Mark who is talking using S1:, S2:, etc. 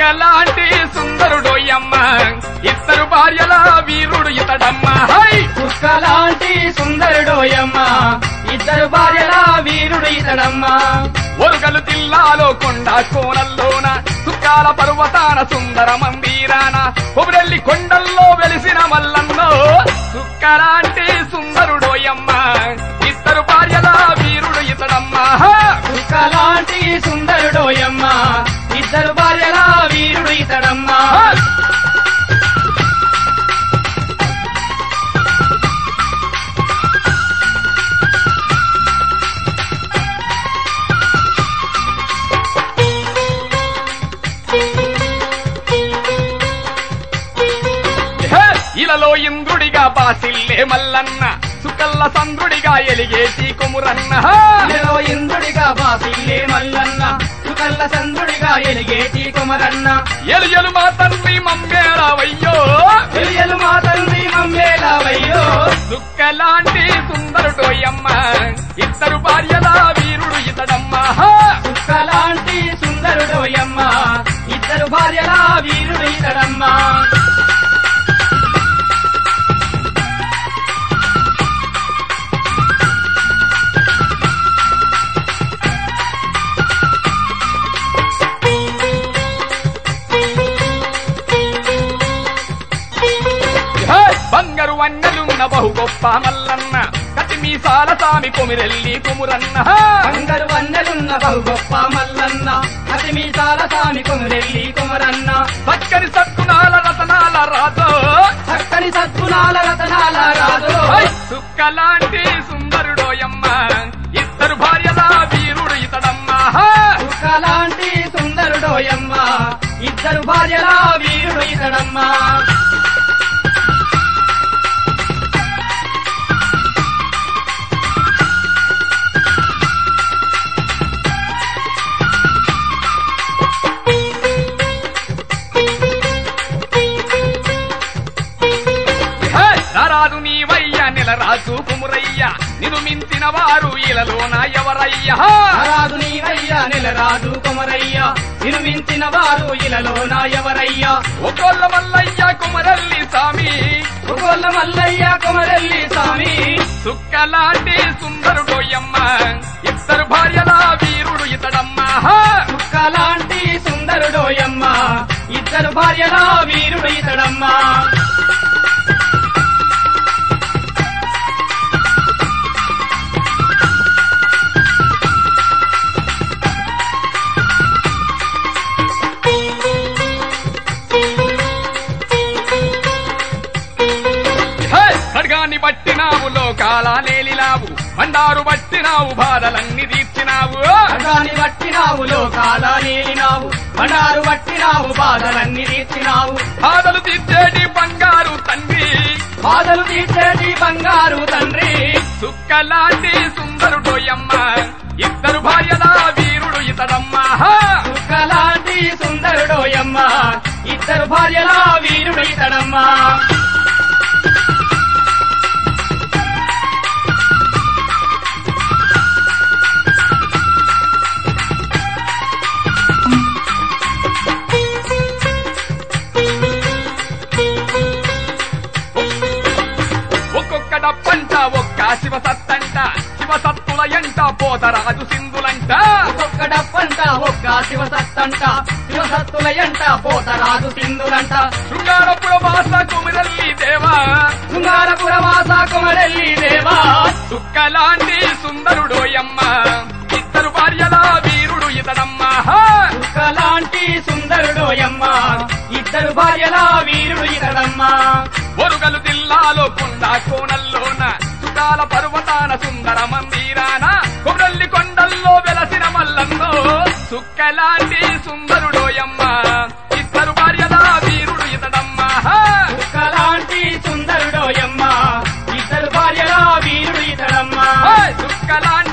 S1: సుక్కలాంటి సుందరుడోయమ్మ ఇద్దరు భార్యల వీరుడు ఇతడమ్మ హై
S2: కుక్కలాంటి సుందరుడోయమ్మ ఇద్దరు భార్యల వీరుడు ఇతడమ్మ
S1: ఒరుగలు జిల్లాలో కొండ కోనల్లోన సుక్కాల పర్వతాన సుందర మందిరాన కొబరెల్లి కొండల్లో వెలిసిన మల్లన్నో సుక్కలాంటి సుందరుడోయమ్మ ఇద్దరు భార్యల వీరుడు ఇతడమ్మ
S2: కుక్కలాంటి సుందరుడోయమ్మ ఇద్దరు భార్యల వీరుడు ఇతడమ్మ
S1: హే! ఇలలో ఇంద్రుడిగా బాసిల్లే మల్లన్న సుకల్ల సంద్రుడిగా ఎలిగేటి కొమురన్న హా!
S2: ఇలలో ఇంద్రుడిగా బాసిల్లే మల్లన్న సుకల్ల చంద్రుడిగా ఎలిగేటి కుమరన్న
S1: ఎలు ఎలు మా తండ్రి మమ్మేరావయ్యో
S2: తెలియలు మా తండ్రి మమ్మేలావయ్యో
S1: సుక్కలాంటి సుందరుడోయమ్మ ఇద్దరు భార్యల వీరుడు ఇతడమ్మ హా!
S2: కుక్కలాంటి సుందరుడోయమ్మ ఇద్దరు భార్యల వీరుడు ఇతడమ్మ
S1: హే! బంగారు వన్నెలున్న బహు గొప్ప మల్లన్న కటి మీసాల సామి కొమిరెల్లి కొమురన్న హా!
S2: అందరు వన్నెలున్న బహు గొప్ప మల్లన్న అతి మీసాల సామి కొమరెల్లి కుమరన్న
S1: చక్కని సత్తునాల రతనాల రాజో
S2: చక్కని సద్గుణాల రతనాల రాజు
S1: హై! సుక్కలాంటి సుందరుడోయమ్మ ఇద్దరు భార్యల వీరుడు ఇతడమ్మ హా!
S2: కుక్కలాంటి సుందరుడోయమ్మ ఇద్దరు భార్యల వీరుడు ఇతడమ్మ
S1: హే! నరాదు నీవయ్య నెలరాజు కుమురయ్య నిన్ను మించిన వారు ఇలలోన ఎవరయ్య హా!
S2: రాదు నీవయ్య నెలరాజు కుమరయ్య నిర్మించిన వారు ఇలలో నా ఎవరయ్య
S1: ఒకోళ్ళ మల్లయ్య కుమరల్లి స్వామి
S2: ఒగోళ్ళ మల్లయ్య కుమరెల్లి స్వామి
S1: సుక్కలాంటి సుందరుడోయమ్మ ఇద్దరు భార్యల వీరుడు ఇతడమ్మ హా!
S2: కుక్కలాంటి సుందరుడోయమ్మ ఇద్దరు భార్యల వీరుడు ఇతడమ్మ
S1: హే! ఖడ్గాన్ని పట్టినావు లోకాల నేలినావు మండారు పట్టినావు బాధలన్నీ తీర్చినావు
S2: ఖడ్గాని పట్టినావు లోకాల నీలినావు బండారు పట్టినావు బాధలన్నీ తీర్చినావు
S1: బాధలు తీర్చేటి బంగారు తండ్రి
S2: బాధలు తీర్చేటి బంగారు తండ్రి
S1: సుక్కలాంటి సుందరుడోయమ్మ ఇద్దరు భార్యల వీరుడు ఇతడమ్మ హా!
S2: కుక్కలాంటి సుందరుడోయమ్మ ఇద్దరు భార్యల వీరుడు ఇతడమ్మ
S1: ఒక్కొక్క డప్పంట ఒక్క శివ సత్తంట శివ సత్తుల ఎంట పోతరాజు సింధులంట
S2: ఒక్కొక్క డప్పంట ఒక్క శివసత్తంట శివసత్తుల ఎంట పోతరాజు సింధులంట
S1: శృంగారపుర వాస కుమిరల్లి దేవా
S2: శృంగారపుర వాస కుమరెల్లి దేవా
S1: సుక్కలాంటి సుందరుడోయమ్మ ఇద్దరు భార్యల వీరుడు ఇతడమ్మ హా!
S2: కుక్కలాంటి సుందరుడోయమ్మ ఇద్దరు భార్యల వీరుడు ఇతడమ్మ
S1: ఒరుగలు జిల్లాలో కొండ కోనల్లోన సుకాల పర్వతాన సుందర మందిరాన కొమరల్లి కొండల్లో వెలసిన మల్లన్నో సుక్కలాంటి సుందరుడోయమ్మ ఇద్దరు భార్యల వీరుడు ఇతడమ్మ హా!
S2: కుక్కలాంటి సుందరుడోయమ్మ ఇద్దరు భార్యల వీరుడు ఇతడమ్మ
S1: హే! సుక్కలాంటి